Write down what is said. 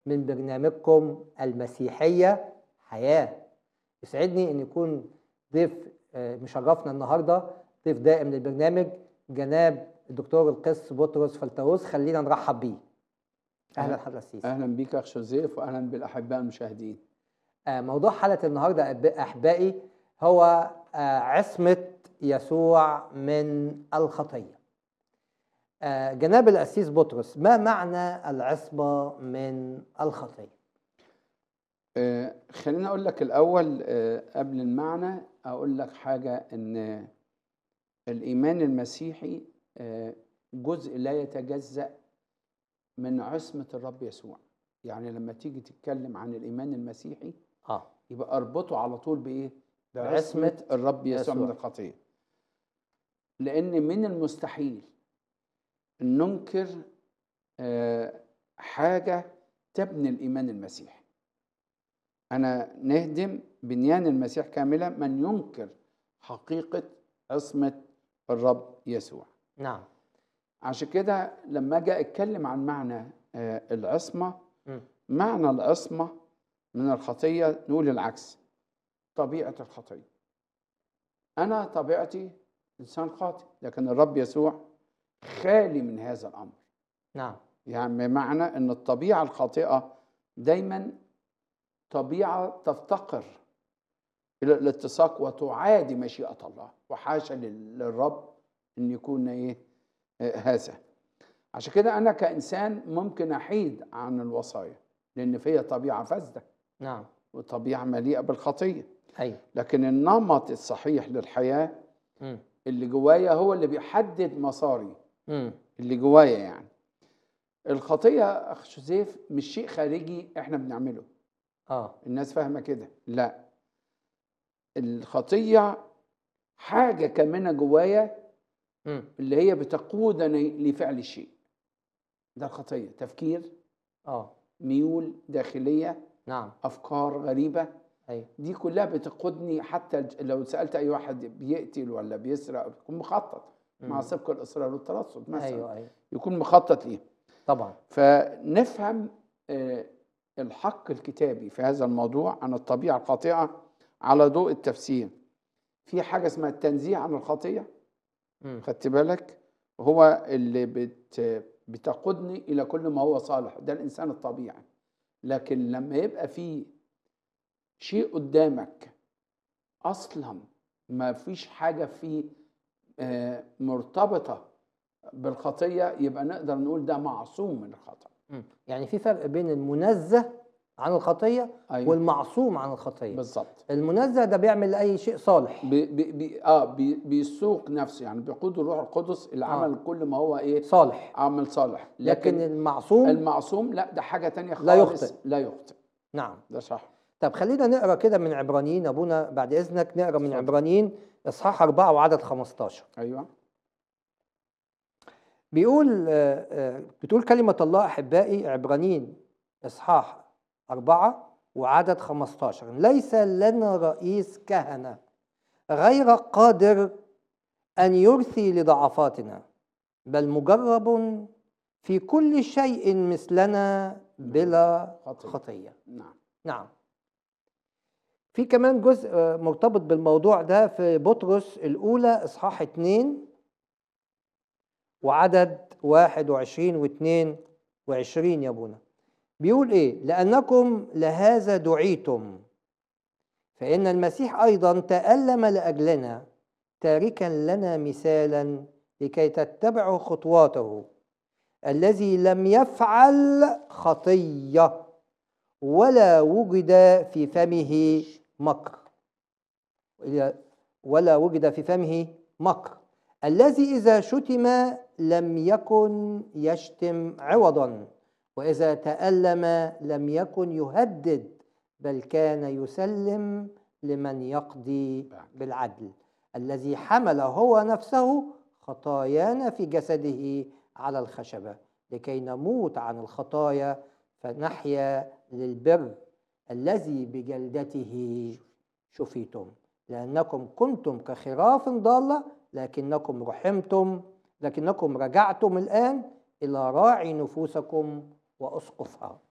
من برنامجكم المسيحية حياة يسعدني أن يكون ضيف آه، مشرفنا النهاردة ضيف دائم للبرنامج جناب الدكتور القس بطرس فلتوس خلينا نرحب بيه أهلا حضرتك السيسي اهلا بيك اخ جوزيف واهلا بالاحباء المشاهدين آه، موضوع حلقة النهاردة أب- أحبائي هو آه، عصمة يسوع من الخطية آه، جناب الأسيس بطرس ما معنى العصمة من الخطية آه خليني اقول لك الاول آه قبل المعنى اقول لك حاجه ان الايمان المسيحي آه جزء لا يتجزا من عصمه الرب يسوع يعني لما تيجي تتكلم عن الايمان المسيحي آه يبقى اربطه على طول بايه بعصمة بعصمه الرب يسوع من يسوع. الخطيه لان من المستحيل ان ننكر آه، حاجه تبني الايمان المسيحي انا نهدم بنيان المسيح كاملا من ينكر حقيقه عصمه الرب يسوع نعم عشان كده لما اجي اتكلم عن معنى آه، العصمه مم. معنى العصمه من الخطيه نقول العكس طبيعه الخطيه انا طبيعتي انسان خاطئ لكن الرب يسوع خالي من هذا الامر نعم يعني بمعنى ان الطبيعه الخاطئه دايما طبيعه تفتقر الى الاتساق وتعادي مشيئه الله وحاشا لل- للرب ان يكون ايه آه، هذا عشان كده انا كانسان ممكن احيد عن الوصايا لان فيها طبيعه فاسده نعم وطبيعه مليئه بالخطيه أيوة لكن النمط الصحيح للحياه مم. اللي جوايا هو اللي بيحدد مساري مم. اللي جوايا يعني الخطيه اخ شوزيف مش شيء خارجي احنا بنعمله آه الناس فاهمه كده لا الخطيه حاجه كامنه جوايا مم. اللي هي بتقودني لفعل الشيء ده الخطيه تفكير آه ميول داخليه نعم افكار غريبه أيوة دي كلها بتقودني حتى لو سالت اي واحد بيقتل ولا بيسرق بيكون مخطط مع مم. سبق الاصرار والترصد مثلا أيوة أيوة يكون مخطط ليه طبعا فنفهم آه، الحق الكتابي في هذا الموضوع عن الطبيعة الخاطئة على ضوء التفسير في حاجة اسمها التنزيه عن الخطية مم. خدت بالك هو اللي بت بتقودني إلى كل ما هو صالح ده الإنسان الطبيعي لكن لما يبقى في شيء قدامك أصلا ما فيش حاجة فيه آه، مرتبطة بالخطية يبقى نقدر نقول ده معصوم من الخطأ مم. يعني في فرق بين المنزه عن الخطية أيوة. والمعصوم عن الخطية بالظبط المنزه ده بيعمل أي شيء صالح بي بي بي اه بي بيسوق نفسه يعني بيقود الروح القدس اللي آه. عمل كل ما هو ايه صالح عمل صالح لكن لكن المعصوم المعصوم لا ده حاجه تانية خالص لا يخطئ. لا يخطئ نعم ده صح طب خلينا نقرا كده من عبرانيين ابونا بعد اذنك نقرا من اتفضل. عبرانيين اصحاح أربعة وعدد 15 ايوه بيقول آه، آه، بتقول كلمة الله أحبائي عبرانيين إصحاح أربعة وعدد 15 ليس لنا رئيس كهنة غير قادر أن يرثي لضعفاتنا بل مجرب في كل شيء مثلنا بلا خطية. خطية نعم نعم في كمان جزء آه، مرتبط بالموضوع ده في بطرس الأولى إصحاح 2 وعدد 21 و 22 يا ابونا بيقول ايه لأنكم لهذا دعيتم فإن المسيح أيضا تألم لأجلنا تاركا لنا مثالا لكي تتبعوا خطواته الذي لم يفعل خطيه ولا وجد في فمه مكر ولا وجد في فمه مكر الذي إذا شتم لم يكن يشتم عوضا وإذا تألم لم يكن يهدد بل كان يسلم لمن يقضي بالعدل الذي حمل هو نفسه خطايانا في جسده على الخشبة لكي نموت عن الخطايا فنحيا للبر الذي بجلدته شفيتم لأنكم كنتم كخراف ضالة لكنكم رحمتم لكنكم رجعتم الآن إلى راعي نفوسكم وأسقفها